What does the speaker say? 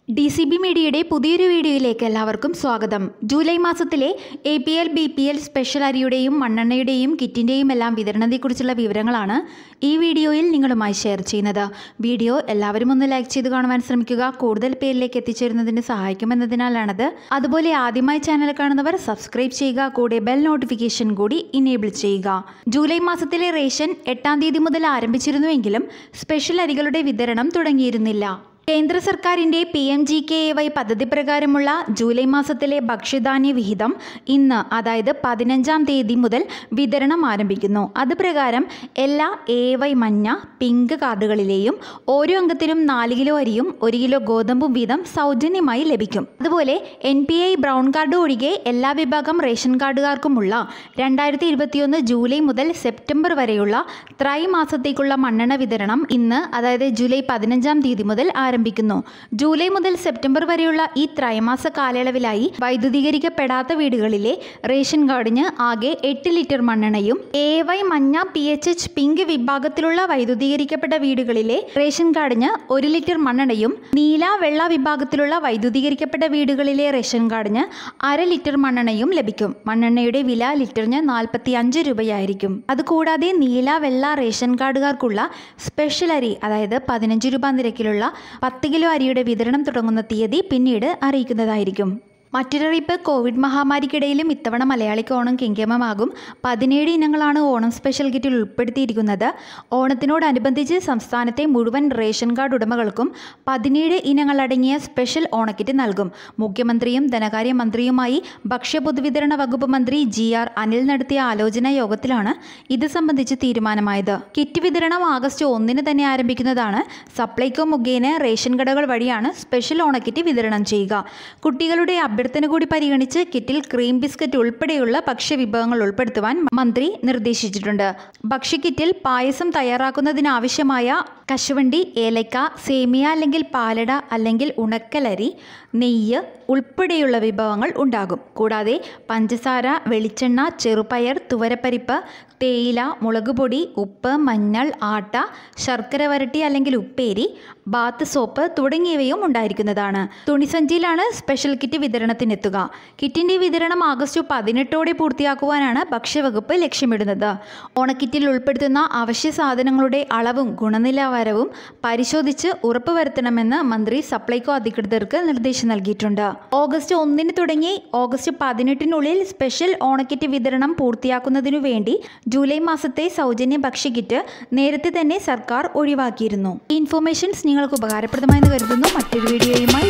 D C B മീഡിയയുടെ പുതിയൊരു വീഡിയോയിലേക്ക് എല്ലാവർക്കും സ്വാഗതം ജൂലൈ മാസത്തിലെ A P L B P L special അരിയുടെയും മണ്ണെണ്ണയുടെയും കിറ്റിൻ്റെയും എല്ലാം വിതരണത്തെക്കുറിച്ചുള്ള വിവരങ്ങളാണ് ഈ വീഡിയോയിൽ നിങ്ങളുമായി ഷെയർ ചെയ്യുന്നത് വീഡിയോ എല്ലാവരും ഒന്ന് ലൈക്ക് ചെയ്ത് കാണുവാൻ ശ്രമിക്കുക കൂടുതൽ പേരിലേക്ക് എത്തിച്ചേരുന്നതിന് സഹായിക്കുമെന്നതിനാലാണത് അതുപോലെ ആദ്യമായി ചാനൽ കാണുന്നവർ സബ്സ്ക്രൈബ് ചെയ്യുക കൂടെ ബെൽ നോട്ടിഫിക്കേഷൻ കൂടി ഇനേബിൾ ചെയ്യുക ജൂലൈ മാസത്തിലെ റേഷൻ എട്ടാം തീയതി മുതൽ ആരംഭിച്ചിരുന്നുവെങ്കിലും സ്പെഷ്യൽ അരികളുടെ വിതരണം തുടങ്ങിയിരുന്നില്ല കേന്ദ്ര സർക്കാരിൻ്റെ P M G K A Y പദ്ധതി പ്രകാരമുള്ള ജൂലൈ മാസത്തിലെ ഭക്ഷ്യധാന്യ വിഹിതം ഇന്ന് അതായത് പതിനഞ്ചാം തീയതി മുതൽ വിതരണം ആരംഭിക്കുന്നു അത് പ്രകാരം എല്ലാ എ വൈ മഞ്ഞ പിങ്ക് കാർഡുകളിലെയും ഓരോ അംഗത്തിനും നാല് കിലോ അരിയും ഒരു കിലോ ഗോതമ്പും വീതം സൗജന്യമായി ലഭിക്കും അതുപോലെ N P I brown card ഒഴികെ എല്ലാ വിഭാഗം റേഷൻ കാർഡുകാർക്കുമുള്ള രണ്ടായിരത്തി ഇരുപത്തിയൊന്ന് ജൂലൈ മുതൽ സെപ്റ്റംബർ വരെയുള്ള ത്രൈമാസത്തേക്കുള്ള മണ്ണെണ്ണ വിതരണം ഇന്ന് അതായത് ജൂലൈ പതിനഞ്ചാം തീയതി മുതൽ ആരംഭിക്കുന്നു ജൂലൈ മുതൽ സെപ്റ്റംബർ വരെയുള്ള ഈ ത്രൈമാസ കാലയളവിലായി വൈദ്യുതീകരിക്കപ്പെടാത്ത വീടുകളിലെ റേഷൻ കാർഡിന് ആകെ എട്ട് ലിറ്റർ മണ്ണെണ്ണയും എ വൈ മഞ്ഞ പി എച്ച് എച്ച് പിങ്ക് വിഭാഗത്തിലുള്ള വൈദ്യുതീകരിക്കപ്പെട്ട വീടുകളിലെ റേഷൻ കാർഡിന് ഒരു ലിറ്റർ മണ്ണെണ്ണയും നീല വെള്ള വിഭാഗത്തിലുള്ള വൈദ്യുതീകരിക്കപ്പെട്ട വീടുകളിലെ റേഷൻ കാർഡിന് അര ലിറ്റർ മണ്ണെണ്ണയും ലഭിക്കും മണ്ണെണ്ണയുടെ വില ലിറ്ററിന് നാൽപ്പത്തി അഞ്ച് രൂപയായിരിക്കും അതുകൂടാതെ നീല വെള്ള റേഷൻ കാർഡുകാർക്കുള്ള സ്പെഷ്യൽ അരി അതായത് പതിനഞ്ച് രൂപ നിരക്കിലുള്ള പത്ത് കിലോ അരിയുടെ വിതരണം തുടങ്ങുന്ന തീയതി പിന്നീട് അറിയിക്കുന്നതായിരിക്കും മറ്റൊരറിയിപ്പ് കോവിഡ് മഹാമാരിക്കിടയിലും ഇത്തവണ മലയാളിക്ക് ഓണം കെങ്കേമമാകും പതിനേഴ് ഇനങ്ങളാണ് ഓണം സ്പെഷ്യൽ കിറ്റിൽ ഉൾപ്പെടുത്തിയിരിക്കുന്നത് ഓണത്തിനോടനുബന്ധിച്ച് സംസ്ഥാനത്തെ മുഴുവൻ റേഷൻ കാർഡ് ഉടമകൾക്കും പതിനേഴ് ഇനങ്ങളടങ്ങിയ സ്പെഷ്യൽ ഓണക്കിറ്റ് നൽകും മുഖ്യമന്ത്രിയും ധനകാര്യ മന്ത്രിയുമായി ഭക്ഷ്യപൊതുവിതരണ വകുപ്പ് മന്ത്രി ജി ആർ അനിൽ നടത്തിയ ആലോചനാ യോഗത്തിലാണ് ഇത് സംബന്ധിച്ച് തീരുമാനമായത് കിറ്റ് വിതരണം ആഗസ്റ്റ് ഒന്നിന് തന്നെ ആരംഭിക്കുന്നതാണ് സപ്ലൈകോ മുഖേന റേഷൻ കടകൾ വഴിയാണ് സ്പെഷ്യൽ ഓണക്കിറ്റ് വിതരണം ചെയ്യുക കുട്ടികളുടെ അഭ്യർത്ഥന കൂടി പരിഗണിച്ച് കിറ്റിൽ ക്രീം ബിസ്ക്കറ്റ് ഉൾപ്പെടെയുള്ള ഭക്ഷ്യവിഭവങ്ങൾ ഉൾപ്പെടുത്തുവാൻ മന്ത്രി നിർദ്ദേശിച്ചിട്ടുണ്ട് ഭക്ഷ്യക്കിറ്റിൽ പായസം തയ്യാറാക്കുന്നതിനാവശ്യമായ കശുവണ്ടി ഏലക്ക സേമിയ അല്ലെങ്കിൽ പാലട അല്ലെങ്കിൽ ഉണക്കലരി നെയ്യ് ഉൾപ്പെടെയുള്ള വിഭവങ്ങൾ ഉണ്ടാകും കൂടാതെ പഞ്ചസാര വെളിച്ചെണ്ണ ചെറുപയർ തുവരപ്പരിപ്പ് തേയില മുളകുപൊടി ഉപ്പ് മഞ്ഞൾ ആട്ട ശർക്കര വരട്ടി അല്ലെങ്കിൽ ഉപ്പേരി ബാത്ത് സോപ്പ് തുടങ്ങിയവയും ഉണ്ടായിരിക്കുന്നതാണ് തുണിസഞ്ചിയിലാണ് സ്പെഷ്യൽ കിറ്റ് വിതരണത്തിനെത്തുക കിറ്റിൻ്റെ വിതരണം ആഗസ്റ്റ് പതിനെട്ടോടെ പൂർത്തിയാക്കുവാനാണ് ഭക്ഷ്യവകുപ്പ് ലക്ഷ്യമിടുന്നത് ഓണക്കിറ്റിൽ ഉൾപ്പെടുത്തുന്ന അവശ്യ സാധനങ്ങളുടെ അളവും ഗുണനിലവാരവും പരിശോധിച്ച് ഉറപ്പുവരുത്തണമെന്ന് മന്ത്രി സപ്ലൈകോ അധികൃതർക്ക് നിർദ്ദേശം നൽകിയിട്ടുണ്ട് ഓഗസ്റ്റ് ഒന്നിന് തുടങ്ങി ഓഗസ്റ്റ് പതിനെട്ടിനുള്ളിൽ സ്പെഷ്യൽ ഓണക്കിറ്റ് വിതരണം പൂർത്തിയാക്കുന്നതിനു വേണ്ടി ജൂലൈ മാസത്തെ സൗജന്യ ഭക്ഷ്യക്കിറ്റ് നേരത്തെ തന്നെ സർക്കാർ ഒഴിവാക്കിയിരുന്നു ഈ ഇൻഫോർമേഷൻസ് നിങ്ങൾക്ക് ഉപകാരപ്രദമായെന്ന് കരുതുന്നു മറ്റൊരു വീഡിയോയുമായി